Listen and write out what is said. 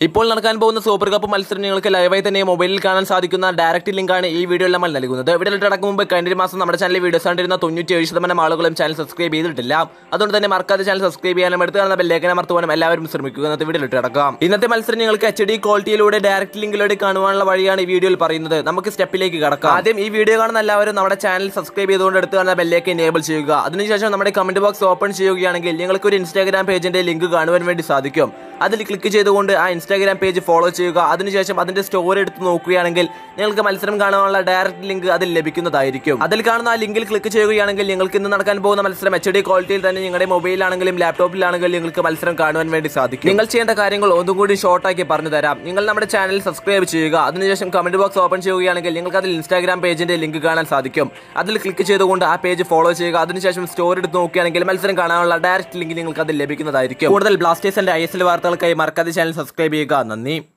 ഇപ്പോൾ നടക്കാൻ പോകുന്ന സൂപ്പർ കപ്പ് മത്സരം നിങ്ങൾക്ക് ലൈവായി തന്നെ മൊബൈലിൽ കാണാൻ സാധിക്കുന്ന ഡയറക്റ്റ് ലിങ്കാണ് ഈ വീഡിയോയിൽ നമ്മൾ നൽകുന്നത് വീഡിയോയിലിട്ട് അടക്കും മുമ്പ് കഴിഞ്ഞ മാസം നമ്മുടെ ചാനലിൽ വീഡിയോസ് കണ്ടിരുന്ന തൊണ്ണൂറ്റി ഏഴ് ശതമാനം ആളുകളും ചാനൽ സബ്സ്ക്രൈബ് ചെയ്തിട്ടില്ല അതുകൊണ്ട് തന്നെ മറക്കാതെ ചാനൽ സബ്സ്ക്രൈബ് ചെയ്യാനും എടുത്ത് കാണുന്ന ബെല്ലേക്കനെ മറത്തുവാനും എല്ലാവരും ശ്രമിക്കുക ഇന്നത്തെ വീഡിയോയിലിട്ട് അടക്കാം ഇന്നത്തെ മത്സരം നിങ്ങൾക്ക് എച്ച് ഡി ക്വാളിറ്റിയിലൂടെ ഡയറക്റ്റ് ലിങ്കിലൂടെ കാണുവാനുള്ള വഴിയാണ് ഈ വീഡിയോയിൽ പറയുന്നത് നമുക്ക് സ്റ്റെപ്പിലേക്ക് കടക്കാം ആദ്യം ഈ വീഡിയോ കാണുന്ന എല്ലാവരും നമ്മുടെ ചാനൽ സബ്സ്ക്രൈബ് ചെയ്തുകൊണ്ട് എടുത്ത് കാണുന്ന ബെല്ലേക്ക് എനേബിൾ ചെയ്യുക അതിനുശേഷം നമ്മുടെ കമന്റ് ബോക്സ് ഓപ്പൺ ചെയ്യുകയാണെങ്കിൽ നിങ്ങൾക്ക് ഒരു ഇൻസ്റ്റാഗ്രാം പേജിന്റെ ലിങ്ക് കാണുവാൻ വേണ്ടി സാധിക്കും അതിൽ ക്ലിക്ക് ചെയ്തുകൊണ്ട് ആ ഇൻസ്റ്റാഗ്രാം പേജ് ഫോളോ ചെയ്യുക അതിനുശേഷം അതിന്റെ സ്റ്റോറി എടുത്ത് നോക്കുകയാണെങ്കിൽ നിങ്ങൾക്ക് മത്സരം കാണാനുള്ള ഡയറക്റ്റ് ലിങ്ക് അതിൽ ലഭിക്കുന്നതായിരിക്കും അതിൽ കാണുന്ന ആ ലിങ്കിൽ ക്ലിക്ക് ചെയ്യുകയാണെങ്കിൽ നിങ്ങൾക്ക് ഇന്ന് നടക്കാൻ പോകുന്ന മത്സരം എച്ച് ഡി ക്വാളിറ്റിയിൽ തന്നെ നിങ്ങളുടെ മൊബൈലിലാണെങ്കിലും ലാപ്ടോപ്പിലാണെങ്കിലും നിങ്ങൾക്ക് മത്സരം കാണുവാൻ വേണ്ടി സാധിക്കും നിങ്ങൾ ചെയ്യേണ്ട കാര്യങ്ങൾ ഒന്നും കൂടി ഷോർട്ടാക്കി പറഞ്ഞു തരാം നിങ്ങൾ നമ്മുടെ ചാനൽ സബ്സ്ക്രൈബ് ചെയ്യുക അതിനുശേഷം കമന്റ് ബോക്സ് ഓപ്പൺ ചെയ്യുകയാണെങ്കിൽ നിങ്ങൾക്ക് അതിൽ ഇൻസ്റ്റാഗ്രാം പേജിന്റെ ലിങ്ക് കാണാൻ സാധിക്കും അതിൽ ക്ലിക്ക് ചെയ്തുകൊണ്ട് ആ പേജ് ഫോളോ ചെയ്യുക അതിനുശേഷം സ്റ്റോറി എടുത്ത് നോക്കുകയാണെങ്കിൽ മത്സരം കാണാനുള്ള ഡയറക്റ്റ് ലിങ്ക് നിങ്ങൾക്ക് അതിൽ ലഭിക്കുന്നതായിരിക്കും കൂടുതൽ ബ്ലാസ്റ്റേഴ്സിന്റെ ഐ എസ് എൽ വാർത്തകൾക്കായി മറക്കാതെ ചാനൽ സബ്സ്ക്രൈബ് ചെയ്യുക നന്ദി